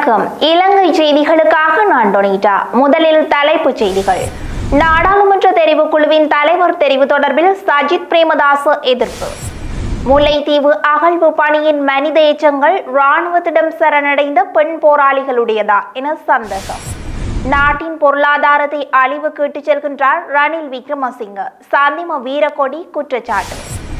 வணக்கம் இலங்கை செய்திகளுக்காக நான் டொனிட்டா முதலில் தலைப்புச் செய்திகள் நாடாளுமன்ற தெரிவுக்குழுவின் தலைவர் தெரிவு தொடர்பில் சஜித் பிரேமதாச எதிர்ப்பு முல்லைத்தீவு அகழ்வு பணியின் மனித எச்சங்கள் இராணுவத்திடம் சரணடைந்த பெண் போராளிகளுடையதா என சந்தேகம் நாட்டின் பொருளாதாரத்தை அழிவுக்கு இட்டுச் செல்கின்றார் ரணில் விக்ரமசிங்க சாந்திம வீரக்கொடி குற்றச்சாட்டு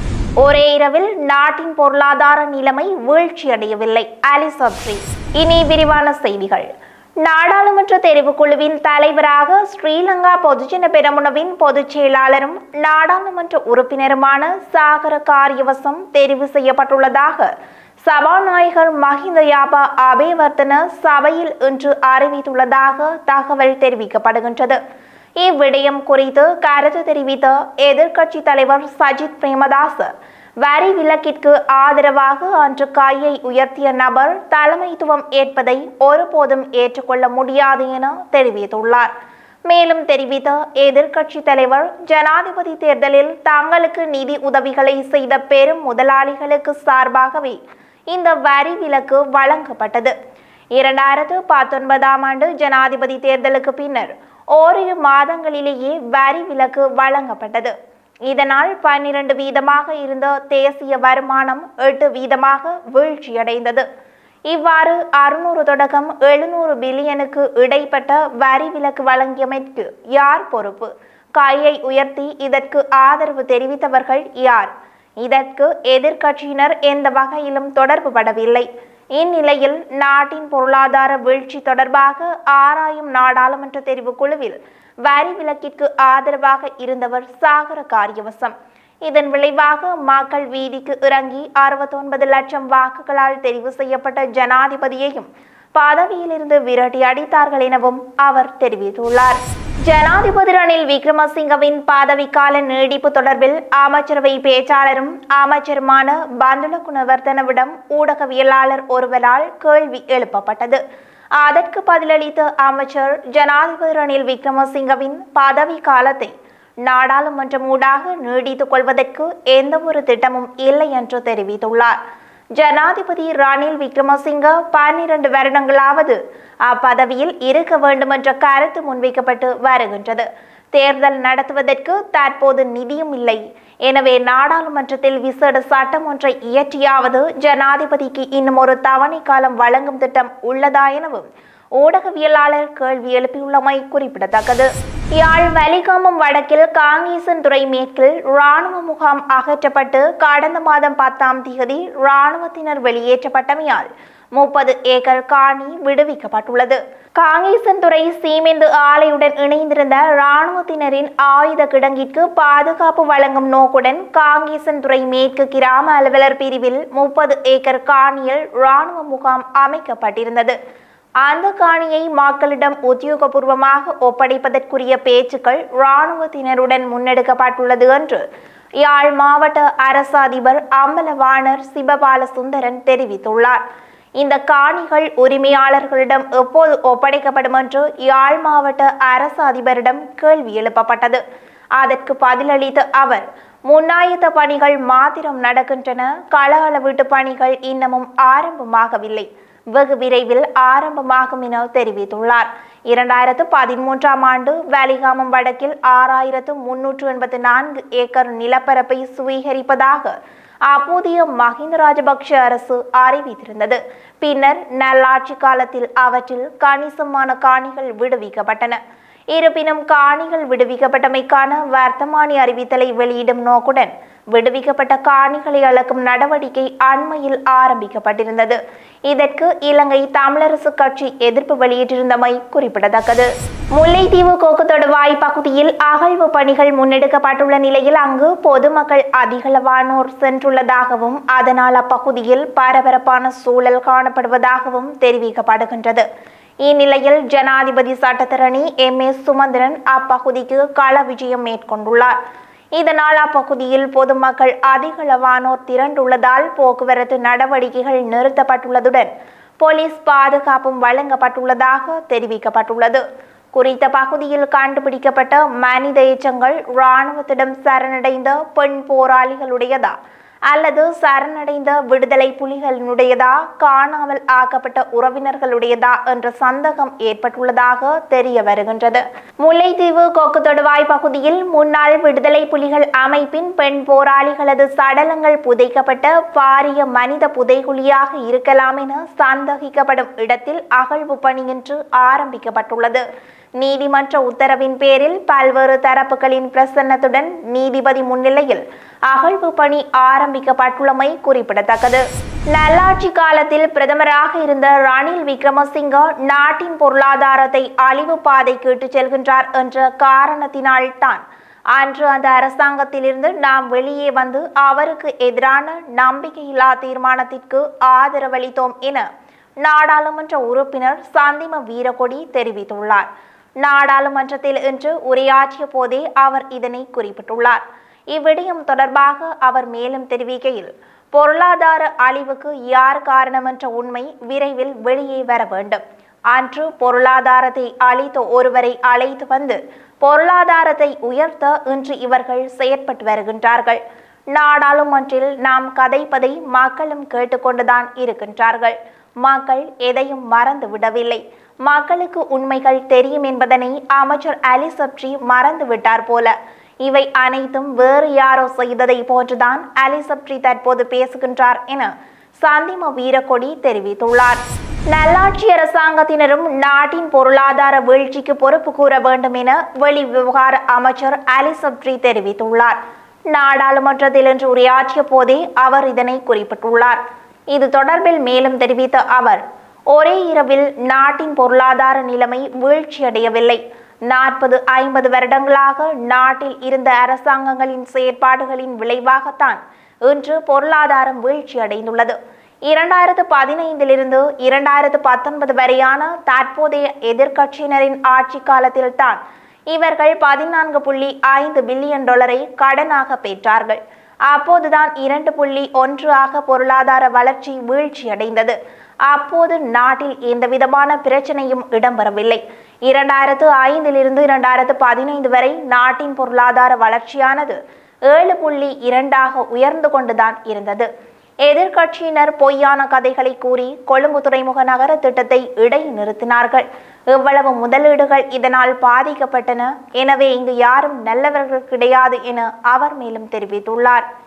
ஒரே இரவில் நாட்டின் பொருளாதார நிலைமை வீழ்ச்சியடையவில்லை அலிசப்ரி இனி விரிவான செய்திகள் நாடாளுமன்ற தெரிவுக்குழுவின் தலைவராக ஸ்ரீலங்கா பொதுஜன பெரமுனவின் பொதுச் செயலாளரும் நாடாளுமன்ற உறுப்பினருமான சாகர காரியவசம் தெரிவு செய்யப்பட்டுள்ளதாக சபாநாயகர் மஹிந்த யாபா அபேவர்த்தன சபையில் இன்று அறிவித்துள்ளதாக தகவல் தெரிவிக்கப்படுகின்றது இவ்விடயம் குறித்து கருத்து தெரிவித்த எதிர்க்கட்சி தலைவர் சஜித் பிரேமதாச வரி விலக்கிற்கு ஆதரவாக அன்று கையை உயர்த்திய நபர் தலைமைத்துவம் ஏற்பதை ஒருபோதும் ஏற்றுக்கொள்ள முடியாது என தெரிவித்துள்ளார் மேலும் தெரிவித்த எதிர்க்கட்சி தலைவர் ஜனாதிபதி தேர்தலில் தங்களுக்கு நிதி உதவிகளை செய்த பெரும் முதலாளிகளுக்கு சார்பாகவே இந்த வரி விலக்கு வழங்கப்பட்டது இரண்டாயிரத்து பத்தொன்பதாம் ஆண்டு ஜனாதிபதி தேர்தலுக்கு பின்னர் ஓரிரு மாதங்களிலேயே வரி விலக்கு வழங்கப்பட்டது இதனால் பன்னிரண்டு வீதமாக இருந்த தேசிய வருமானம் எட்டு வீதமாக வீழ்ச்சியடைந்தது இவ்வாறு அறுநூறு தொடக்கம் எழுநூறு பில்லியனுக்கு இடைப்பட்ட வரி விலக்கு வழங்கியமைக்கு யார் பொறுப்பு கையை உயர்த்தி இதற்கு ஆதரவு தெரிவித்தவர்கள் யார் இதற்கு எதிர்க்கட்சியினர் எந்த வகையிலும் தொடர்பு படவில்லை இந்நிலையில் நாட்டின் பொருளாதார வீழ்ச்சி தொடர்பாக ஆராயும் நாடாளுமன்ற தெரிவு குழுவில் வரி விலக்கிற்கு ஆதரவாக இருந்தவர் சாகர காரியவசம் இதன் விளைவாக மக்கள் வீதிக்கு இறங்கி அறுபத்தொன்பது லட்சம் வாக்குகளால் தெரிவு செய்யப்பட்ட ஜனாதிபதியையும் பதவியிலிருந்து விரட்டி அடித்தார்கள் எனவும் அவர் தெரிவித்துள்ளார் ஜனாதிபதி ரணில் விக்ரமசிங்கவின் பதவிக்கால நீடிப்பு தொடர்பில் அமைச்சரவை பேச்சாளரும் அமைச்சருமான பந்துல குணவர்தனவிடம் ஊடகவியலாளர் ஒருவரால் கேள்வி எழுப்பப்பட்டது அதற்கு பதிலளித்த அமைச்சர் ஜனாதிபதி ரணில் விக்ரமசிங்கவின் பதவி காலத்தை நாடாளுமன்றம் ஊடாக நீடித்துக் கொள்வதற்கு எந்த ஒரு திட்டமும் இல்லை என்று தெரிவித்துள்ளார் ஜனாதிபதி ரணில் விக்ரமசிங்க பன்னிரண்டு வருடங்களாவது அப்பதவியில் இருக்க வேண்டும் என்ற கருத்து முன்வைக்கப்பட்டு வருகின்றது தேர்தல் நடத்துவதற்கு தற்போது நிதியும் இல்லை எனவே நாடாளுமன்றத்தில் விசேட சட்டம் ஒன்றை இயற்றியாவது ஜனாதிபதிக்கு இன்னும் ஒரு தவணை காலம் வழங்கும் திட்டம் உள்ளதா எனவும் ஊடகவியலாளர் கேள்வி எழுப்பியுள்ளமை குறிப்பிடத்தக்கது யாழ் வலிகாமம் வடக்கில் காங்கேசன் துறை மேற்கில் இராணுவ முகாம் அகற்றப்பட்டு கடந்த மாதம் பத்தாம் தேதி இராணுவத்தினர் வெளியேற்றப்பட்டமையால் முப்பது ஏக்கர் காணி விடுவிக்கப்பட்டுள்ளது காங்கேசன்துறை சீமெந்து ஆலையுடன் இணைந்திருந்த இராணுவத்தினரின் ஆயுத கிடங்கிற்கு பாதுகாப்பு வழங்கும் நோக்குடன் காங்கேசன்துறை மேற்கு கிராம அலுவலர் பிரிவில் முப்பது ஏக்கர் காணியில் இராணுவ முகாம் அமைக்கப்பட்டிருந்தது அந்த காணியை மக்களிடம் உத்தியோகபூர்வமாக ஒப்படைப்பதற்குரிய பேச்சுக்கள் இராணுவத்தினருடன் முன்னெடுக்கப்பட்டுள்ளது என்று யாழ் மாவட்ட அரசு அதிபர் அம்பலவாணர் சிவபால சுந்தரன் தெரிவித்துள்ளார் இந்த காணிகள் உரிமையாளர்களிடம் எப்போது ஒப்படைக்கப்படும் என்று யாழ் மாவட்ட அரசு அதிபரிடம் கேள்வி எழுப்பப்பட்டது அதற்கு பதிலளித்த அவர் முன்னாயத்த பணிகள் மாத்திரம் நடக்கின்றன கள அளவீட்டு பணிகள் இன்னமும் ஆரம்பமாகவில்லை வெகு விரைவில் ஆரம்பமாகும் என தெரிவித்துள்ளார் இரண்டாயிரத்து பதிமூன்றாம் ஆண்டு வேலிகாமம் வடக்கில் ஆறாயிரத்து முன்னூற்று எண்பத்தி நான்கு ஏக்கர் நிலப்பரப்பை சுவீகரிப்பதாக அப்போதைய மஹிந்த ராஜபக்ஷ அரசு அறிவித்திருந்தது பின்னர் நல்லாட்சி காலத்தில் அவற்றில் கணிசமான காணிகள் விடுவிக்கப்பட்டன இருப்பினும் காணிகள் விடுவிக்கப்பட்டமைக்கான வர்த்தமானி அறிவித்தலை வெளியிடும் நோக்குடன் விடுவிக்கப்பட்ட காணிகளை அளக்கும் நடவடிக்கை அண்மையில் ஆரம்பிக்கப்பட்டிருந்தது இதற்கு இலங்கை தமிழரசு கட்சி எதிர்ப்பு வெளியிட்டிருந்தமை குறிப்பிடத்தக்கது முல்லைத்தீவு கோக்குத்தொடுவாய் பகுதியில் அகழ்வு பணிகள் முன்னெடுக்கப்பட்டுள்ள நிலையில் அங்கு பொதுமக்கள் அதிகளவானோர் சென்றுள்ளதாகவும் அதனால் அப்பகுதியில் பரபரப்பான சூழல் காணப்படுவதாகவும் தெரிவிக்கப்படுகின்றது இந்நிலையில் ஜனாதிபதி சட்டத்தரணி எம் ஏ சுமந்திரன் அப்பகுதிக்கு கள விஜயம் மேற்கொண்டுள்ளார் இதனால் அப்பகுதியில் பொதுமக்கள் அதிகளவானோர் திரண்டுள்ளதால் போக்குவரத்து நடவடிக்கைகள் நிறுத்தப்பட்டுள்ளதுடன் போலீஸ் பாதுகாப்பும் வழங்கப்பட்டுள்ளதாக தெரிவிக்கப்பட்டுள்ளது குறித்த பகுதியில் கண்டுபிடிக்கப்பட்ட மனித எச்சங்கள் இராணுவத்திடம் சரணடைந்த பெண் போராளிகளுடையதா அல்லது சரணடைந்த விடுதலை புலிகளினுடையதா காணாமல் ஆக்கப்பட்ட உறவினர்களுடையதா என்ற சந்தேகம் ஏற்பட்டுள்ளதாக தெரிய வருகின்றது முல்லைத்தீவு கொக்கு தொடுவாய் பகுதியில் முன்னாள் விடுதலை புலிகள் அமைப்பின் பெண் போராளிகளது சடலங்கள் புதைக்கப்பட்ட பாரிய மனித புதைகுழியாக இருக்கலாம் என சந்தேகிக்கப்படும் இடத்தில் அகழ்வு பணி இன்று ஆரம்பிக்கப்பட்டுள்ளது நீதிமன்ற உத்தரவின் பேரில் பல்வேறு தரப்புகளின் பிரசன்னத்துடன் நீதிபதி முன்னிலையில் அகழ்வு பணி ஆரம்பிக்கப்பட்டுள்ளமை குறிப்பிடத்தக்கது நல்லாட்சி காலத்தில் பிரதமராக இருந்த ரணில் விக்ரமசிங்க நாட்டின் பொருளாதாரத்தை அழிவு பாதைக்கு இட்டுச் செல்கின்றார் என்ற காரணத்தினால்தான் அன்று அந்த அரசாங்கத்திலிருந்து நாம் வெளியே வந்து அவருக்கு எதிரான நம்பிக்கையில்லா தீர்மானத்திற்கு ஆதரவளித்தோம் என நாடாளுமன்ற உறுப்பினர் சந்திம வீரகொடி தெரிவித்துள்ளார் நாடாளுமன்றத்தில் இன்று உரையாற்றிய போதே அவர் இதனை குறிப்பிட்டுள்ளார் இவ்விடயம் தொடர்பாக அவர் மேலும் தெரிவிக்கையில் பொருளாதார அழிவுக்கு யார் காரணம் என்ற உண்மை விரைவில் வெளியே வர வேண்டும் அன்று பொருளாதாரத்தை அழித்த ஒருவரை அழைத்து வந்து பொருளாதாரத்தை உயர்த்த இன்று இவர்கள் செயற்பட்டு வருகின்றார்கள் நாடாளுமன்றில் நாம் கதைப்பதை மக்களும் கேட்டுக்கொண்டுதான் இருக்கின்றார்கள் மக்கள் எதையும் மறந்து விடவில்லை மக்களுக்கு உண்மைகள் தெரியும் என்பதனை அமைச்சர் அலி சப்ரி மறந்து விட்டார் போல இவை அனைத்தும் வேறு யாரோ செய்ததை போன்றுதான் அலி சப்ரி தற்போது பேசுகின்றார் என சந்திம வீரக்கொடி தெரிவித்துள்ளார் நல்லாட்சி அரசாங்கத்தினரும் நாட்டின் பொருளாதார வீழ்ச்சிக்கு பொறுப்பு கூற வேண்டும் என வெளி விவகார அமைச்சர் அலி சப்ரி தெரிவித்துள்ளார் நாடாளுமன்றத்தில் இன்று உரையாற்றிய போதே அவர் இதனை குறிப்பிட்டுள்ளார் இது தொடர்பில் மேலும் தெரிவித்த அவர் ஒரே இரவில் நாட்டின் பொருளாதார நிலைமை வீழ்ச்சியடையவில்லை நாற்பது ஐம்பது வருடங்களாக நாட்டில் இருந்த அரசாங்கங்களின் செயற்பாடுகளின் விளைவாகத்தான் இன்று பொருளாதாரம் வீழ்ச்சியடைந்துள்ளது இரண்டாயிரத்து பதினைந்திலிருந்து இரண்டாயிரத்து பத்தொன்பது வரையான தற்போதைய எதிர்க்கட்சியினரின் ஆட்சி காலத்தில்தான் இவர்கள் பதினான்கு புள்ளி ஐந்து பில்லியன் டாலரை கடனாக பெற்றார்கள் அப்போதுதான் இரண்டு புள்ளி ஒன்று ஆக பொருளாதார வளர்ச்சி வீழ்ச்சியடைந்தது அப்போது நாட்டில் எந்த விதமான பிரச்சனையும் இடம்பெறவில்லை இரண்டாயிரத்து ஐந்திலிருந்து இரண்டாயிரத்து பதினைந்து வரை நாட்டின் பொருளாதார வளர்ச்சியானது ஏழு புள்ளி இரண்டாக உயர்ந்து கொண்டுதான் இருந்தது எதிர்க்கட்சியினர் பொய்யான கதைகளை கூறி கொழும்பு துறைமுக நகர திட்டத்தை இடைநிறுத்தினார்கள் இவ்வளவு முதலீடுகள் இதனால் பாதிக்கப்பட்டன எனவே இங்கு யாரும் நல்லவர்கள் கிடையாது என அவர் மேலும் தெரிவித்துள்ளார்